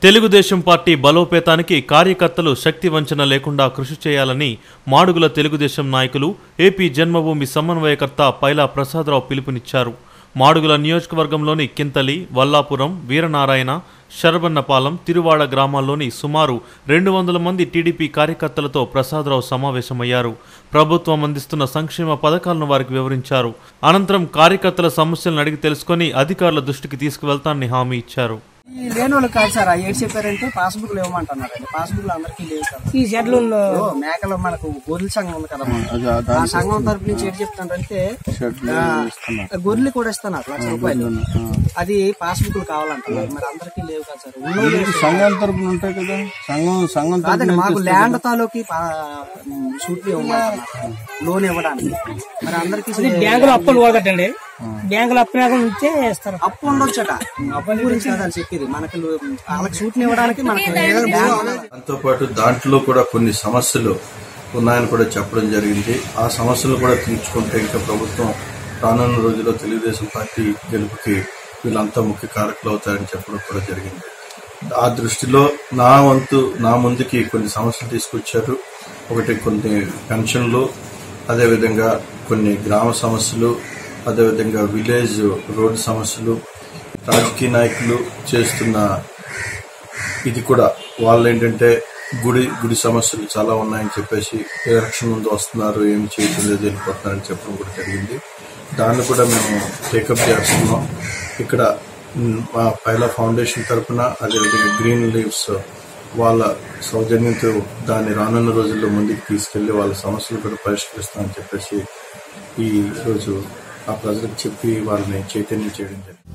Telugu Desam party బలోపేతానికి కార్యకర్తలు శక్తి వంచన లేకుండా కృషి చేయాలని మాడుగుల తెలుగుదేశం నాయకులు ఏపీ జన్మభూమి సమన్వయకర్త పైలా ప్రసాదరావు పిలుపునిచ్చారు మాడుగుల నియోజకవర్గంలోని కింతలి వల్లాపురం వీరనారాయణ శరబన్నపాలెం తిరువాడ గ్రామాల్లోని సుమారు రెండు వందల మంది టీడీపీ కార్యకర్తలతో ప్రసాదరావు సమావేశమయ్యారు ప్రభుత్వం అందిస్తున్న సంక్షేమ పథకాలను వారికి వివరించారు అనంతరం కార్యకర్తల సమస్యలను అడిగి తెలుసుకొని అధికారుల దృష్టికి తీసుకువెళ్తానని హామీ ఇచ్చారు ఈ లేని వాళ్ళకి కాదు సార్ ఆ ఏడు చెప్పారంటే పాస్బుక్ లేవమంటున్నారండి పాస్బుక్ అందరికీ లేవు కదా ఈ షెడ్లు ఓ, మేకలు మనకు గొర్రెల సంఘం ఉంది కదా మనకు. ఆ సంఘం తరపు నుంచి ఏడు చెప్తున్నారంటే ఆ, గొర్రెలు కూడా ఇస్తున్నారు లక్ష రూపాయలు అది పాస్బుక్లు కావాలంటున్నారు మరి అందరికీ లేవు కదా సార్ ఉన్నోళ్ళు లేవు. సంఘాల తరపున ఉంటాయి కదా సంఘం సంఘం తరపున కాదండి మాకు ల్యాండ్ తాలూకి సూట్లు ఇవ్వమంటున్నారు లోన్ ఇవ్వడానికి మరి అందరికీ బ్యాంకులో అప్పులు పోగట్టండి బ్యాంకులో అప్పు లేకుండా ఉంటే ఇస్తారు అప్పు ఉండొచ్చట అప్పు గురించి కాదని చెప్పేది మనకి లో- వాళ్ళకి సూట్లు ఇవ్వడానికి మనకి బ్యాంక్ దాంతో పాటు దాంట్లో కూడా కొన్ని సమస్యలు ఉన్నాయని కూడా చెప్పడం జరిగింది ఆ సమస్యలు కూడా తీర్చుకుంటే ఇంకా ప్రభుత్వం రానున్న రోజుల్లో తెలుగుదేశం పార్టీ గెలుపుకి వీళ్ళంతా ముఖ్య కారకులు అవుతారని చెప్పడం కూడా జరిగింది ఆ దృష్టిలో నా వంతు నా ముందుకి కొన్ని సమస్యలు తీసుకొచ్చారు ఒకటి కొన్ని పెన్షన్లు అదేవిధంగా కొన్ని గ్రామ సమస్యలు అదేవిధంగా విలేజ్ రోడ్డు సమస్యలు రాజకీయ నాయకులు చేస్తున్న ఇది కూడా వాళ్ళు ఏంటంటే గుడి గుడి సమస్యలు చాలా ఉన్నాయని చెప్పేసి ఎలక్షన్ ముందు వస్తున్నారు ఏం చేయటం లేదు వెళ్ళిపోతున్నారని చెప్పడం కూడా జరిగింది దాన్ని కూడా మేము టేకప్ చేస్తున్నాం ఇక్కడ మ్, మా పైలా ఫౌండేషన్ తరపున అదేవిధంగా గ్రీన్ లీవ్స్ వాళ్ళ సౌజన్యంతో దాన్ని రానున్న రోజుల్లో ముందుకు తీసుకెళ్లి వాళ్ళ సమస్యలు కూడా పరిష్కరిస్తామని చెప్పేసి ఈ రోజు ఆ ప్రజలకు చెప్పి వాళ్ళని చైతన్యం చేయడం జరిగింది